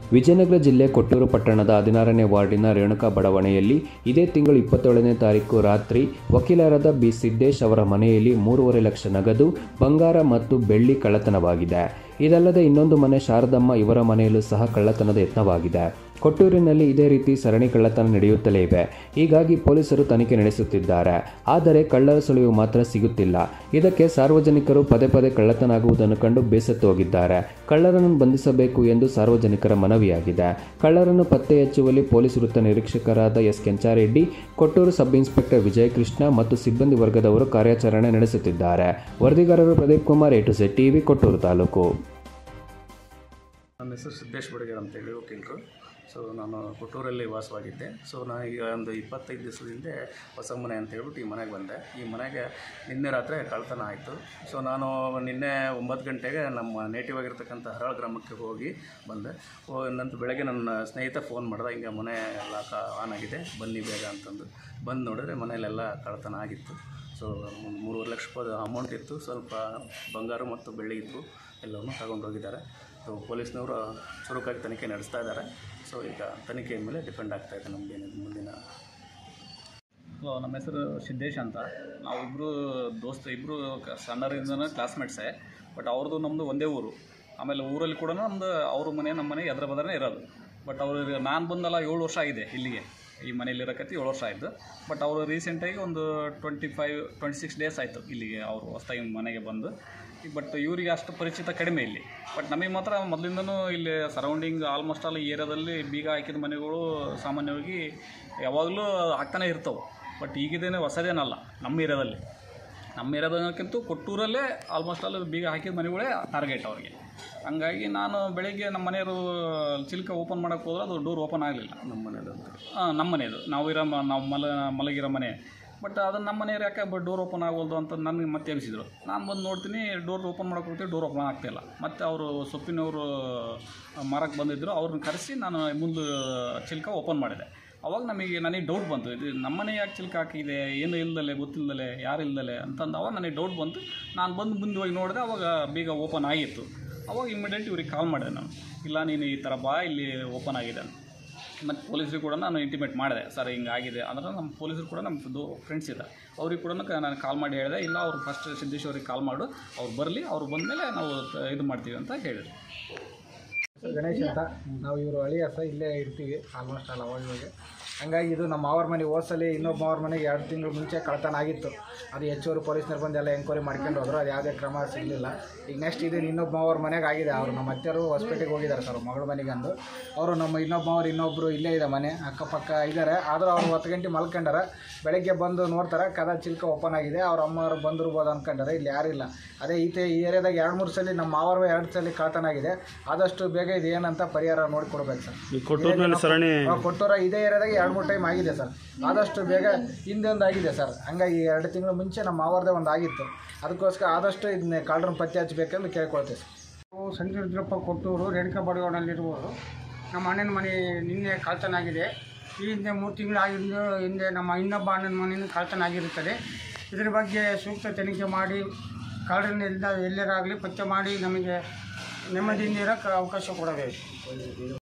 ವಿಜಯನಗರ ಜಿಲ್ಲೆ ಕೊಟ್ಟೂರು ಪಟ್ಟಣದ ಹದಿನಾರನೇ ವಾರ್ಡಿನ ರೇಣುಕಾ ಬಡಾವಣೆಯಲ್ಲಿ ಇದೇ ತಿಂಗಳು ಇಪ್ಪತ್ತೇಳನೇ ತಾರೀಕು ರಾತ್ರಿ ವಕೀಲರಾದ ಬಿ ಸಿದ್ದೇಶ್ ಅವರ ಮನೆಯಲ್ಲಿ ಮೂರುವರೆ ಲಕ್ಷ ನಗದು ಬಂಗಾರ ಮತ್ತು ಬೆಳ್ಳಿ ಕಳ್ಳತನವಾಗಿದೆ ಇದಲ್ಲದೆ ಇನ್ನೊಂದು ಮನೆ ಶಾರದಮ್ಮ ಇವರ ಮನೆಯಲ್ಲೂ ಸಹ ಕಳ್ಳತನದ ಯತ್ನವಾಗಿದೆ ಕೊಟ್ಟೂರಿನಲ್ಲಿ ಇದೇ ರೀತಿ ಸರಣಿ ಕಳ್ಳತನ ನಡೆಯುತ್ತಲೇ ಇವೆ ಹೀಗಾಗಿ ಪೊಲೀಸರು ತನಿಖೆ ನಡೆಸುತ್ತಿದ್ದಾರೆ ಆದರೆ ಕಳ್ಳರ ಸುಳಿವು ಮಾತ್ರ ಸಿಗುತ್ತಿಲ್ಲ ಇದಕ್ಕೆ ಸಾರ್ವಜನಿಕರು ಪದೇ ಪದೇ ಕಳ್ಳತನ ಆಗುವುದನ್ನು ಕಂಡು ಬೇಸತ್ತು ಹೋಗಿದ್ದಾರೆ ಕಳ್ಳರನ್ನು ಬಂಧಿಸಬೇಕು ಎಂದು ಸಾರ್ವಜನಿಕರ ಮನವಿಯಾಗಿದೆ ಕಳ್ಳರನ್ನು ಪತ್ತೆ ಹಚ್ಚುವಲ್ಲಿ ಪೊಲೀಸ್ ವೃತ್ತ ನಿರೀಕ್ಷಕರಾದ S Kenchareddy Kotturu sub inspector Vijayakrishna ಮತ್ತು ಸಿಬ್ಬಂದಿ ವರ್ಗದವರು ಕಾರ್ಯಾಚರಣೆ ನಡೆಸುತ್ತಿದ್ದಾರೆ ವರದಿಗಾರರು Pradeep Kumar A to Z TV Kotturu taluk ನನ್ನ ಹೆಸರು ಸಿದ್ದೇಶ್ ಬಡಗೇರ್ ಅಂತೇಳಿ ವಕೀಲರು ಸೊ ನಾನು ಕೊಟ್ಟೂರಲ್ಲಿ ವಾಸವಾಗಿದ್ದೆ ಸೊ ನಾನು ಈಗ ಒಂದು ಇಪ್ಪತ್ತೈದು ದಿವಸದ ಹಿಂದೆ ಹೊಸ ಮನೆ ಅಂತ ಹೇಳ್ಬಿಟ್ಟು ಈ ಮನೆಗೆ ಬಂದೆ ಈ ಮನೆಗೆ ನಿನ್ನೆ ರಾತ್ರಿ ಕಳ್ತನ ಆಯಿತು ಸೊ ನಾನು ನಿನ್ನೆ ಒಂಬತ್ತು ಗಂಟೆಗೆ ನಮ್ಮ ನೇಟಿವ್ ಆಗಿರ್ತಕ್ಕಂಥ ಹರಳ ಗ್ರಾಮಕ್ಕೆ ಹೋಗಿ ಬಂದೆ ಓ ನಂತರ ಬೆಳಗ್ಗೆ ನನ್ನ ಸ್ನೇಹಿತ ಫೋನ್ ಮಾಡ್ದೆ ಹಿಂಗೆ ಮನೆ ಲಾಕ ಆನ್ ಆಗಿದೆ ಬನ್ನಿ ಬೇಗ ಅಂತಂದು ಬಂದು ನೋಡಿದ್ರೆ ಮನೆಯಲ್ಲೆಲ್ಲ ಕಳ್ತನ ಆಗಿತ್ತು ಸೊ ಒಂದು ಮೂರುವರೆ ಲಕ್ಷ ರೂಪಾಯಿ ಅಮೌಂಟ್ ಇತ್ತು ಸ್ವಲ್ಪ ಬಂಗಾರ ಮತ್ತು ಬೆಳ್ಳಿ ಇತ್ತು ಎಲ್ಲವನ್ನೂ ತಗೊಂಡೋಗಿದ್ದಾರೆ ಸೊ ಪೊಲೀಸ್ನವರು ಚುರುಕಾಗಿ ತನಿಖೆ ನಡೆಸ್ತಾ ಇದ್ದಾರೆ ಸೊ ಈಗ ತನಿಖೆಯ ಮೇಲೆ ಡಿಪೆಂಡ್ ಆಗ್ತಾ ಇದೆ ನಮಗೇನಿದೆ ಮುಂದಿನ ಸೊ ನಮ್ಮ ಹೆಸರು ಸಿದ್ದೇಶ್ ಅಂತ ನಾವಿಬ್ಬರು ದೋಸ್ತ ಇಬ್ಬರು ಸಣ್ಣರಿಂದನೇ ಕ್ಲಾಸ್ಮೇಟ್ಸೇ ಬಟ್ ಅವ್ರದ್ದು ನಮ್ಮದು ಒಂದೇ ಊರು ಆಮೇಲೆ ಊರಲ್ಲಿ ಕೂಡ ನಮ್ಮದು ಅವ್ರ ಮನೆ ನಮ್ಮ ಮನೆ ಎದ್ರ ಬದರೇ ಇರೋದು ಬಟ್ ಅವರು ನಾನು ಬಂದಲ್ಲ ಏಳು ವರ್ಷ ಆಗಿದೆ ಇಲ್ಲಿಗೆ ಈ ಮನೇಲಿ ಇರೋಕತ್ತಿ ಏಳು ವರ್ಷ ಆಯಿತು ಬಟ್ ಅವರು ರೀಸೆಂಟಾಗಿ ಒಂದು twenty five twenty six days ಆಯಿತು ಇಲ್ಲಿಗೆ ಅವರು ಹೊಸ್ದಾಗಿ ಮನೆಗೆ ಬಂದು ಬಟ್ ಇವರಿಗೆ ಅಷ್ಟು ಪರಿಚಿತ ಕಡಿಮೆ ಇಲ್ಲಿ ಬಟ್ ನಮಗೆ ಮಾತ್ರ ಮೊದಲಿಂದನೂ ಇಲ್ಲಿ ಸರೌಂಡಿಂಗ್ ಆಲ್ಮೋಸ್ಟ್ ಆಲ್ ಈ ಏರಿಯಾದಲ್ಲಿ ಬೀಗ ಹಾಕಿದ ಮನೆಗಳು ಸಾಮಾನ್ಯವಾಗಿ ಯಾವಾಗಲೂ ಆಗ್ತಾನೆ ಇರ್ತವೆ ಬಟ್ ಈಗಿದೇನೆ ಹೊಸದೇನಲ್ಲ ನಮ್ಮ ಏರಿಯಾದಲ್ಲಿ ನಮ್ಮ ಏರಿಯಾದಕ್ಕಿಂತ ಕೊಟ್ಟೂರಲ್ಲೇ ಆಲ್ಮೋಸ್ಟ್ ಆಲ್ ಬೀಗ ಹಾಕಿದ ಮನೆಗಳೇ ಟಾರ್ಗೆಟ್ ಅವ್ರಿಗೆ ಹಂಗಾಗಿ ನಾನು ಬೆಳಿಗ್ಗೆ ನಮ್ಮ ಮನೆಯವರು ಚಿಲ್ಕ ಓಪನ್ ಮಾಡೋಕ್ಕೆ ಹೋದ್ರೆ ಅದು ಡೋರ್ ಓಪನ್ ಆಗಲಿಲ್ಲ ನಮ್ಮ ಮನೇಲಂತೂ ಹಾಂ ನಮ್ಮ ಮನೆಯದು ನಾವು ಇರೋ ಮ- ನಾವು ಮಲ ಮಲಗಿರೋ ಮನೆ ಬಟ್ ಅದನ್ನು ನಮ್ಮ ಮನೆಯವ್ರು ಯಾಕೆ ಬ ಡೋರ್ ಓಪನ್ ಆಗೋಲ್ದು ಅಂತ ನನಗೆ ಮತ್ತೆ ಎಬ್ಸಿದ್ರು ನಾನು ಬಂದು ನೋಡ್ತೀನಿ ಡೋರ್ ಓಪನ್ ಮಾಡೋಕೆ ಹೋಗ್ತೀವಿ ಡೋರ್ ಓಪನ್ ಆಗ್ತಾಯಿಲ್ಲ ಮತ್ತು ಅವರು ಸೊಪ್ಪಿನವರು ಮಾರಕ್ಕೆ ಬಂದಿದ್ದರು ಅವ್ರನ್ನ ಕರೆಸಿ ನಾನು ಮುಂದೆ ಚಿಲ್ಕ ಓಪನ್ ಮಾಡಿದೆ ಅವಾಗ ನಮಗೆ ನನಗೆ ಡೌಟ್ ಬಂತು ಇದು ನಮ್ಮನೆ ಯಾಕೆ ಚಿಲ್ಕ ಹಾಕಿದೆ ಏನು ಇಲ್ದಲೆ ಗೊತ್ತಿಲ್ದಲೆ ಯಾರು ಇಲ್ದಲೆ ಅಂತಂದು ಅವಾಗ ನನಗೆ ಡೌಟ್ ಬಂತು ನಾನು ಬಂದು ಮುಂದೆ ಹೋಗಿ ನೋಡಿದೆ ಅವಾಗ ಬೀಗ ಓಪನ್ ಆಗಿತ್ತು ಅವಾಗ ಇಮಿಡಿಯೇಟ್ ಇವ್ರಿಗೆ ಕಾಲ್ ಮಾಡಿದೆ ನಾನು ಇಲ್ಲ ನೀನು ಈ ಥರ ಬಾ ಇಲ್ಲಿ ಓಪನ್ ಆಗಿದೆ ಅಂತ ಮತ್ತು ಪೊಲೀಸರಿಗೆ ಕೂಡ ನಾನು ಇಂಟಿಮೇಟ್ ಮಾಡಿದೆ ಸರ್ ಹಿಂಗೆ ಆಗಿದೆ ಅಂದ್ರೆ ನಮ್ಮ ಪೊಲೀಸರು ಕೂಡ ನಮ್ಮ ದೋ ಫ್ರೆಂಡ್ಸ್ ಇದ್ದಾರೆ ಅವ್ರಿಗೆ ಕೂಡ ನಾನು ಕಾಲ್ ಮಾಡಿ ಹೇಳಿದೆ ಇಲ್ಲ ಅವರು ಫಸ್ಟ್ ಸಿದ್ದೇಶ್ ಅವ್ರಿಗೆ ಕಾಲ್ ಮಾಡು ಅವ್ರು ಬರಲಿ ಅವ್ರು ಬಂದಮೇಲೆ ನಾವು ತ- ಇದು ಮಾಡ್ತೀವಿ ಅಂತ ಹೇಳಿದ್ರು ಹೆಸರು ಗಣೇಶ್ ಅಂತ ನಾವು ಇವರು ಹಳಿಯ ಸಹ ಇಲ್ಲೇ ಇರ್ತೀವಿ ಆಲ್ಮೋಸ್ಟ್ ಆಲ್ ಅವಾಗ ಇವಾಗ ಹಂಗಾಗಿ ಇದು ನಮ್ಮ ಅವ್ರ ಮನೆ ಹೋಸಲಿ ಇನ್ನೊಬ್ಬ ಅವ್ರ ಮನೆಗೆ ಎರಡು ತಿಂಗಳು ಮುಂಚೆ ಕಳ್ತನ ಆಗಿತ್ತು ಅದು ಹೆಚ್ಚುವರಿ ಪೊಲೀಸ್ನವ್ರು ಬಂದು ಎಲ್ಲ ಎಂಕ್ವೈರಿ ಮಾಡ್ಕೊಂಡು ಹೋದ್ರು ಅದು ಯಾವುದೇ ಕ್ರಮ ಸಿಗಲಿಲ್ಲ ಈಗ ನೆಕ್ಸ್ಟ್ ಇದು ಇನ್ನೊಬ್ಬ ಅವ್ರ ಮನೆಗೆ ಆಗಿದೆ ಅವರು ನಮ್ಮ ಅತ್ತೆಯರು ಹೊಸಪೇಟೆಗೆ ಹೋಗಿದ್ದಾರೆ ಸರ್ ಮಗಳ ಮನೆಗೆ ಅಂದು ಅವರು ನಮ್ಮ ಇನ್ನೊಬ್ಬ ಅವ್ರು ಇನ್ನೊಬ್ಬರು ಇಲ್ಲೇ ಇದೆ ಮನೆ ಅಕ್ಕಪಕ್ಕ ಇದ್ದಾರೆ ಆದರೂ ಅವ್ರು ಹತ್ತು ಗಂಟೆ ಮಲ್ಕೊಂಡಾರ ಬೆಳಗ್ಗೆ ಬಂದು ನೋಡ್ತಾರೆ ಕದ ಚಿಲ್ಕ ಓಪನ್ ಆಗಿದೆ ಅವ್ರ ಅಮ್ಮವ್ರು ಬಂದಿರ್ಬೋದು ಅನ್ಕೊಂಡಾರೆ ಇಲ್ಲಿ ಯಾರಿಲ್ಲ ಅದೇ ಈತೆ ಈ ಏರಿಯಾದಾಗ ಎರಡು ಮೂರು ಸಲ ನಮ್ಮ ಮಾವರ ಎರಡು ಸಲ ಕಳ್ತನ ಆಗಿದೆ ಆದಷ್ಟು ಬೇಗ ಇದು ಏನಂತ ಪರಿಹಾರ ನೋಡಿಕೊಡ್ಬೇಕು ಸರ್ ಕೊಟ್ಟೂರಿನಲ್ಲಿ ಸರಣಿ ಕೊಟ್ಟೂರ ಇದೇ ಏರಿಯಾದಾಗ ಎರಡು ಮೂರು ಟೈಮ್ ಆಗಿದೆ ಸರ್ ಆದಷ್ಟು ಬೇಗ ಹಿಂದೆ ಒಂದು ಆಗಿದೆ ಸರ್ ಹಂಗಾಗಿ ಎರಡು ತಿಂಗಳು ಮುಂಚೆ ನಮ್ಮ ಮಾವರದೇ ಒಂದು ಆಗಿತ್ತು ಅದಕ್ಕೋಸ್ಕರ ಆದಷ್ಟು ಇದನ್ನ ಕಳ್ಳರನ್ನ ಪತ್ತೆ ಹಚ್ಚಬೇಕಂತ ಕೇಳ್ಕೊಳ್ತೇವೆ ಸರ್ ನಾವು ಸಂಜೆ ರುದ್ರಪ್ಪ ಕೊಟ್ಟೂರು ರೇಣುಕಾ ಬಡಾವಣೆಯಲ್ಲಿರುವವರು ನಮ್ಮ ಅಣ್ಣನ ಮನೆ ನಿನ್ನೆ ಕಳ್ತನ ಆಗಿದೆ ಈ ಹಿಂದೆ ಮೂರು ತಿಂಗಳು ಆಗಿದ್ದು ಹಿಂದೆ ನಮ್ಮ ಇನ್ನೊಬ್ಬ ಅಣ್ಣನ ಮನೆಯೂ ಕಳ್ತನ ಆಗಿರುತ್ತದೆ ಇದರ ಬಗ್ಗೆ ಸೂಕ್ತ ತನಿಖೆ ಮಾಡಿ ಕಳ್ಳರನ್ನೆಲ್ಲ ಎಲ್ಲರಾಗಲಿ ಪತ್ತೆ ಮಾಡಿ ನಮಗೆ ನೆಮ್ಮದಿಯಿಂದ ಇರೋಕ್ಕೆ ಅವಕಾಶ ಕೊಡಬೇಕು